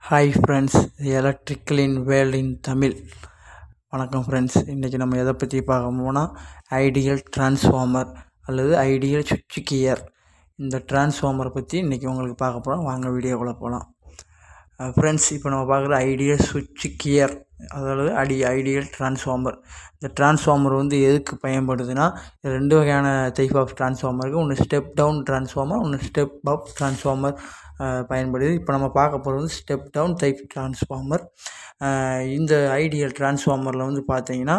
hi friends electrical in world in Tamil வணக்கம் friends இன்றைக்கி நம்ம எதை பற்றி பார்க்க போனால் ஐடியல் டிரான்ஸ்ஃபார்மர் அல்லது ஐடியல் சுவிட்ச் கியர் இந்த டிரான்ஸ்ஃபார்மரை பற்றி இன்றைக்கி உங்களுக்கு பார்க்க போகிறோம் வாங்க வீடியோக்குள்ளே போகலாம் ஃப்ரெண்ட்ஸ் இப்போ நம்ம பார்க்குற ஐடியல் சுவிட்ச் கியர் அதாவது அடி ஐடியல் டிரான்ஸ்ஃபார்மர் இந்த டிரான்ஸ்ஃபார்மர் வந்து எதுக்கு பயன்படுதுன்னா ரெண்டு வகையான டைப் ஆஃப் டிரான்ஸ்ஃபார்மர் இருக்குது ஒன்று ஸ்டெப் டவுன் டிரான்ஸ்ஃபார்மர் ஒன்று ஸ்டெப் அப் டிரான்ஸ்ஃபார்மர் பயன்படுது இப்போ நம்ம பார்க்க போகிறது வந்து ஸ்டெப் டவுன் டைப் டிரான்ஸ்ஃபார்மர் இந்த ஐடியல் டிரான்ஸ்ஃபார்மரில் வந்து பார்த்தீங்கன்னா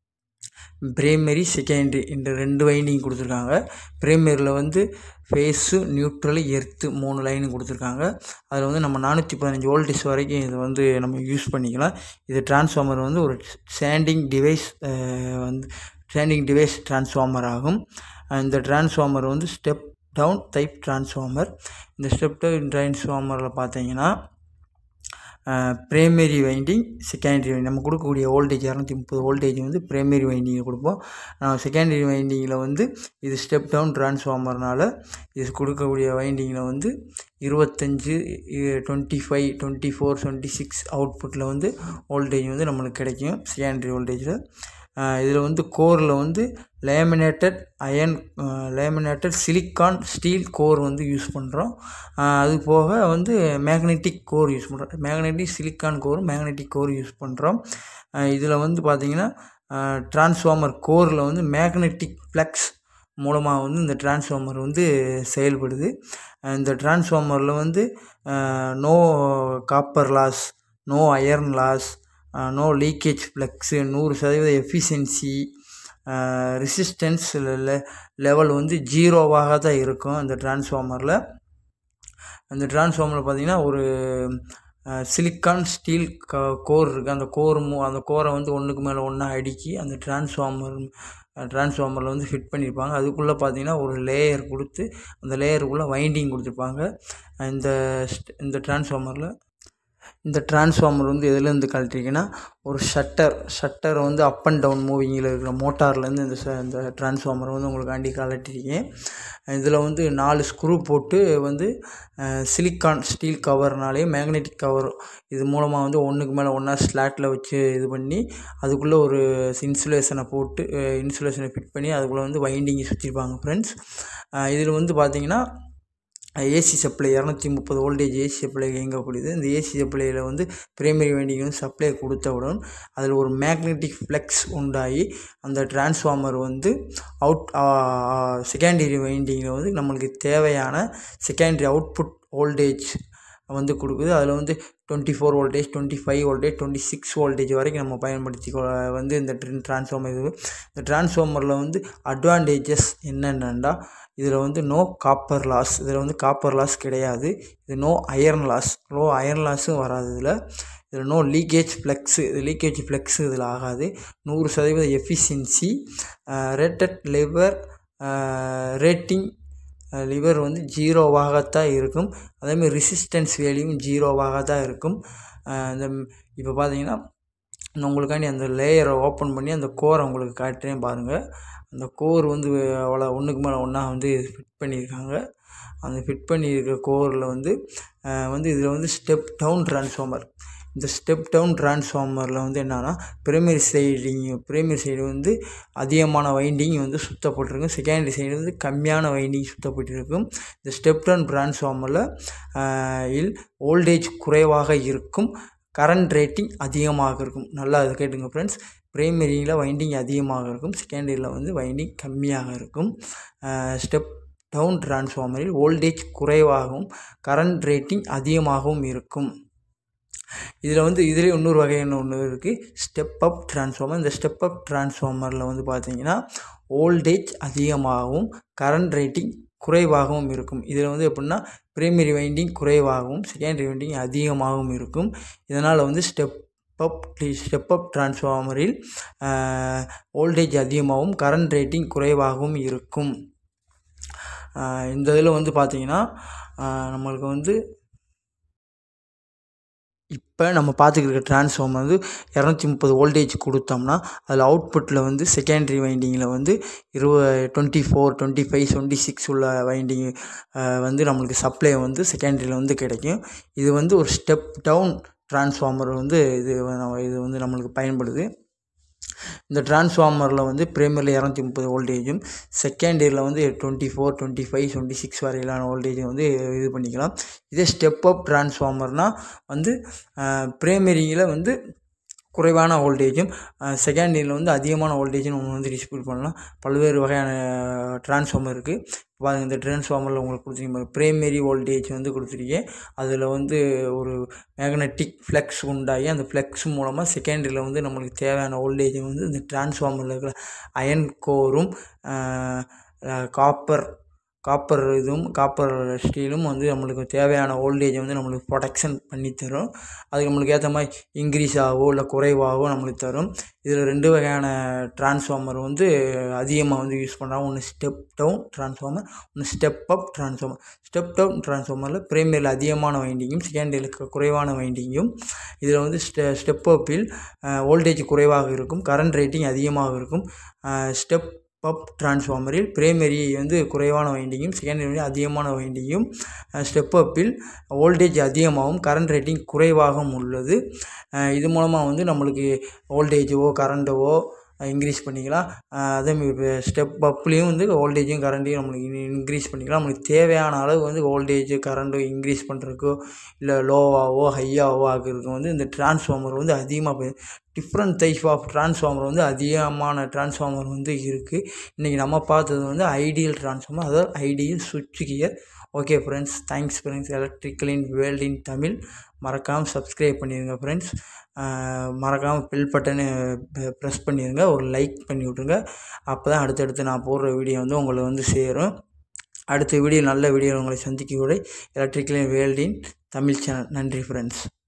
பிரைமரி செகண்டரி இந்த ரெண்டு வைண்டிங் கொடுத்துருக்காங்க பிரைமரியில் வந்து ஃபேஸு நியூட்ரல் எர்த்து மூணு லைன் கொடுத்துருக்காங்க அதில் வந்து நம்ம நானூற்றி பதினஞ்சு வோல்டேஜ் வரைக்கும் இது வந்து நம்ம யூஸ் பண்ணிக்கலாம் இது டிரான்ஸ்ஃபார்மர் வந்து ஒரு ஸ்டாண்டிங் டிவைஸ் வந்து ஸ்டாண்டிங் டிவைஸ் டிரான்ஸ்ஃபார்மர் ஆகும் இந்த டிரான்ஸ்ஃபார்மர் வந்து ஸ்டெப் டவுன் டைப் டிரான்ஸ்ஃபார்மர் இந்த ஸ்டெப் டவுன் டிரான்ஸ்ஃபார்மரில் பார்த்தீங்கன்னா ப்ரைமரி வைண்டிங் செகண்டரி வைண்டிங் நம்ம கொடுக்கக்கூடிய வோல்டேஜ் இரநூத்தி முப்பது வோல்டேஜ் வந்து ப்ரைமரி வைண்டிங்கை கொடுப்போம் செகண்டரி வைண்டிங்கில் வந்து இது ஸ்டெப் டவுன் டிரான்ஸ்ஃபார்மர்னால் இது கொடுக்கக்கூடிய வைண்டிங்கில் வந்து இருபத்தஞ்சு twenty five twenty four twenty six அவுட்புட்டில் வந்து வோல்டேஜ் வந்து நம்மளுக்கு கிடைக்கும் செகண்டரி வோல்டேஜில் இதில் வந்து கோரில் வந்து laminated iron laminated silicon steel core வந்து யூஸ் பண்ணுறோம் அது போக வந்து மேக்னெட்டிக் கோர் யூஸ் பண்ணுறோம் magnetic silicon core magnetic core use பண்ணுறோம் இதில் வந்து பார்த்திங்கன்னா டிரான்ஸ்ஃபார்மர் கோரில் வந்து மேக்னெட்டிக் ஃப்ளக்ஸ் மூலமாக வந்து இந்த டிரான்ஸ்ஃபார்மர் வந்து செயல்படுது இந்த டிரான்ஸ்ஃபார்மரில் வந்து no copper loss no iron loss no leakage flux நூறு சதவீத எஃபிஷியன்சி ரெசிஸ்டன்ஸ் லெவல் வந்து ஜீரோவாக தான் இருக்கும் இந்த டிரான்ஸ்ஃபார்மரில் அந்த டிரான்ஸ்ஃபார்மரில் பார்த்திங்கன்னா ஒரு சிலிக்கான் ஸ்டீல் க கோர் இருக்குது அந்த கோர் மூ அந்த கோரை வந்து ஒன்றுக்கு மேலே ஒன்றா அடுக்கி அந்த டிரான்ஸ்ஃபார்மர் டிரான்ஸ்ஃபார்மரில் வந்து ஃபிட் பண்ணியிருப்பாங்க அதுக்குள்ளே பார்த்தீங்கன்னா ஒரு லேயர் கொடுத்து அந்த லேயருக்குள்ளே வைண்டிங் கொடுத்துருப்பாங்க இந்த இந்த டிரான்ஸ்ஃபார்மரில் இந்த டிரான்ஸ்ஃபார்மர் வந்து எதுலேருந்து கழட்டிருக்கேன்னா ஒரு ஷட்டர் ஷட்டரை வந்து அப் அண்ட் டவுன் மூவிங்கில் இருக்கிற மோட்டார்லேருந்து இந்த இந்த டிரான்ஸ்ஃபார்மரை வந்து உங்களுக்காண்டி கழட்டிருக்கேன் இதில் வந்து நாலு ஸ்க்ரூ போட்டு வந்து சிலிக்கான் ஸ்டீல் கவர்னாலேயும் மேக்னெட்டிக் கவர் இது மூலமாக வந்து ஒன்றுக்கு மேலே ஒன்றா ஸ்லாட்டில் வச்சு இது பண்ணி அதுக்குள்ளே ஒரு இன்சுலேஷனை போட்டு இன்சுலேஷனை ஃபிட் பண்ணி அதுக்குள்ளே வந்து வைண்டிங்கை சுற்றிருப்பாங்க ஃப்ரெண்ட்ஸ் இதில் வந்து பார்த்திங்கன்னா ஏசி சப்ளை இரநூத்தி முப்பது வோல்டேஜ் ஏசி சப்ளை இயங்கக்கூடியது இந்த ஏசி சப்ளையில் வந்து பிரைமரி வைண்டிங் வந்து சப்ளை கொடுத்தவுடன் அதில் ஒரு மேக்னெட்டிக் ஃப்ளெக்ஸ் உண்டாகி அந்த டிரான்ஸ்ஃபார்மர் வந்து அவுட் செகண்டரி வைண்டிங்கில் வந்து நம்மளுக்கு தேவையான செகண்டரி அவுட்புட் வோல்டேஜ் வந்து கொடுக்குது அதில் வந்து twenty four voltage twenty five voltage twenty six voltage வரைக்கும் நம்ம பயன்படுத்தி வந்து இந்த டிரான்ஸ்ஃபார்மர் இது இந்த டிரான்ஸ்ஃபார்மரில் வந்து அட்வான்டேஜஸ் என்னென்னா இதில் வந்து நோ காப்பர் லாஸ் இதில் வந்து காப்பர் லாஸ் கிடையாது இது no iron loss no iron லாஸும் வராது இதில் இதில் நோ லீக்கேஜ் ஃப்ளெக்ஸு இது லீக்கேஜ் ஃப்ளெக்ஸு இதில் ஆகாது நூறு சதவீத எஃபிஷியன்சி ரேட்டட் லிவர் ரேட்டிங் லிவர் வந்து ஜீரோவாகத்தான் இருக்கும் அதேமாதிரி ரெசிஸ்டன்ஸ் வேல்யூவும் ஜீரோவாக தான் இருக்கும் இந்த இப்போ பார்த்தீங்கன்னா உங்களுக்காண்டி அந்த லேயரை ஓப்பன் பண்ணி அந்த கோரை உங்களுக்கு காட்டுறேன் பாருங்கள் அந்த கோர் வந்து அவ்வளோ ஒன்றுக்கு மேலே ஒன்றா வந்து ஃபிட் பண்ணியிருக்காங்க அந்த ஃபிட் பண்ணியிருக்க கோரில் வந்து வந்து இதில் வந்து ஸ்டெப் டவுன் டிரான்ஸ்ஃபார்மர் இந்த ஸ்டெப் டவுன் டிரான்ஸ்ஃபார்மரில் வந்து என்னென்னா பிரைமரி சைடிங் பிரைமரி சைடு வந்து அதிகமான வைண்டிங் வந்து சுத்தப்பட்டிருக்கும் செகண்டரி சைடு வந்து கம்மியான வைண்டிங் சுத்தப்பட்டிருக்கும் இந்த ஸ்டெப் டவுன் டிரான்ஸ்ஃபார்மரில் இல் வோல்டேஜ் குறைவாக இருக்கும் கரண்ட் ரேட்டிங் அதிகமாக இருக்கும் நல்லா அது கேட்டுங்க ஃப்ரெண்ட்ஸ் ப்ரைமரியில் வைண்டிங் அதிகமாக இருக்கும் செகண்டரியில் வந்து வைண்டிங் கம்மியாக இருக்கும் ஸ்டெப் டவுன் டிரான்ஸ்ஃபார்மரில் வோல்டேஜ் குறைவாகவும் கரண்ட் ரேட்டிங் அதிகமாகவும் இருக்கும் இதில் வந்து இதிலே இன்னொரு வகையான ஒன்று இருக்குது ஸ்டெப் அப் டிரான்ஸ்ஃபார்மர் இந்த ஸ்டெப் அப் டிரான்ஸ்ஃபார்மரில் வந்து பார்த்திங்கன்னா வோல்டேஜ் அதிகமாகவும் கரண்ட் ரேட்டிங் குறைவாகவும் இருக்கும் இதில் வந்து எப்படின்னா ப்ரைமரி வைண்டிங் குறைவாகவும் செகண்டரி வைண்டிங் அதிகமாகவும் இருக்கும் இதனால் வந்து ஸ்டெப் அப் ஸ்டெப் அப் டிரான்ஸ்ஃபார்மரில் வோல்டேஜ் அதிகமாகவும் கரண்ட் ரேட்டிங் குறைவாகவும் இருக்கும் இந்த இதில் வந்து பார்த்திங்கன்னா நம்மளுக்கு வந்து இப்போ நம்ம பார்த்துக்கிற ட்ரான்ஸ்ஃபார்மர் வந்து இரநூத்தி முப்பது வோல்டேஜ் கொடுத்தோம்னா அதில் அவுட்புட்டில் வந்து செகண்டரி வைண்டிங்கில் வந்து இருவ twenty four twenty five twenty six உள்ள வைண்டிங் வந்து நம்மளுக்கு சப்ளை வந்து செகண்டரியில் வந்து கிடைக்கும் இது வந்து ஒரு ஸ்டெப் டவுன் ட்ரான்ஸ்ஃபார்மர் வந்து இது வ- இது வந்து நம்மளுக்கு பயன்படுது இந்த ட்ரான்ஸ்ஃபார்மரில் வந்து ப்ரேமரியில் இரநூத்தி முப்பது வோல்டேஜும் செகண்ட் இயரில் வந்து twenty four twenty five twenty six வரையிலான வோல்டேஜ் வந்து இது பண்ணிக்கலாம் இதே ஸ்டெப் அப் ட்ரான்ஸ்ஃபார்மர்னால் வந்து ப்ரேமரியில் வந்து குறைவான வோல்டேஜும் செகண்ட் இயரில் வந்து அதிகமான வோல்டேஜும் நம்ம வந்து டிஸ்ட்ரிபியூட் பண்ணலாம் பல்வேறு வகையான ட்ரான்ஸ்ஃபார்மர் இருக்குது பாருங்கள் இந்த ட்ரான்ஸ்ஃபார்மரில் உங்களுக்கு கொடுத்துருக்கீங்க ப்ரைமரி வோல்டேஜ் வந்து கொடுத்துருக்கேன் அதில் வந்து ஒரு மேக்னெட்டிக் ஃப்ளெக்ஸ் உண்டாகி அந்த ஃப்ளெக்ஸ் மூலமாக செகண்டரியில் வந்து நம்மளுக்கு தேவையான வோல்டேஜ் வந்து இந்த ட்ரான்ஸ்ஃபார்மரில் இருக்கிற அயன் கோரும் காப்பர் காப்பர் இதுவும் காப்பர் ஸ்டீலும் வந்து நம்மளுக்கு தேவையான வோல்டேஜை வந்து நம்மளுக்கு ப்ரொடெக்ஷன் பண்ணி தரும் அதுக்கு நம்மளுக்கு ஏற்ற மாதிரி இன்க்ரீஸ் ஆகவோ இல்லை குறைவாகவோ நம்மளுக்கு தரும் இதில் ரெண்டு வகையான ட்ரான்ஸ்ஃபார்மர் வந்து அதிகமாக வந்து யூஸ் பண்ணுறாங்க ஒன்று ஸ்டெப் டவுன் ட்ரான்ஸ்ஃபார்மர் ஒன்று step up transformer step down ட்ரான்ஸ்ஃபார்மரில் ப்ரைமரியில் அதிகமான வைண்டிங்கும் செகண்டரியில் குறைவான வைண்டிங்கும் இதில் வந்து ஸ்டெ ஸ்டெப் அப்பில் வோல்டேஜ் குறைவாக இருக்கும் கரண்ட் ரேட்டிங் அதிகமாக இருக்கும் ஸ்டெப் அப் ட்ரான்ஸ்ஃபார்மரில் பிரைமரி வந்து குறைவான வைண்டிங்கும் செகண்டரி அதிகமான வைண்டிங்கும் ஸ்டெப் அப்பில் வோல்டேஜ் அதிகமாகவும் கரண்ட் ரேட்டிங் குறைவாகவும் உள்ளது அஹ் இது மூலமாக வந்து நம்மளுக்கு வோல்டேஜோ கரண்ட்டோ இன்க்ரீஸ் பண்ணிக்கலாம் அஹ் அதேமாதிரி ஸ்டெப் அப்லேயும் வந்து வோல்டேஜும் கரண்ட்டையும் நம்மளுக்கு இன்க்ரீஸ் பண்ணிக்கலாம் நம்மளுக்கு தேவையான அளவு வந்து வோல்டேஜ் கரண்ட்டும் இன்க்ரீஸ் பண்ணுறதுக்கோ இல்லை லோவாகவோ ஹையாகவோ ஆகிறதுக்கு வந்து இந்த ட்ரான்ஸ்ஃபார்மர் வந்து அதிகமாக டிஃப்ரெண்ட் டைப் ஆஃப் ட்ரான்ஸ்ஃபார்மர் வந்து அதிகமான ட்ரான்ஸ்ஃபார்மர் வந்து இருக்குது இன்றைக்கி நம்ம பார்த்தது வந்து ஐடியல் ட்ரான்ஸ்ஃபார்மர் அதாவது ஐடியல் சுவிட்ச் gear okay friends thanks friends electrical in world in Tamil மறக்காமல் சப்ஸ்கிரைப் பண்ணிடுங்க ஃப்ரெண்ட்ஸ் மறக்காமல் பெல் பட்டனு ப்ரெஸ் பண்ணிடுங்க ஒரு லைக் பண்ணி விட்ருங்க அப்போ தான் அடுத்தடுத்து நான் போடுற வீடியோ வந்து உங்களை வந்து சேரும் அடுத்த வீடியோ நல்ல வீடியோ உங்களை சந்திக்க கூட electrical in world in Tamil channel நன்றி ஃப்ரெண்ட்ஸ்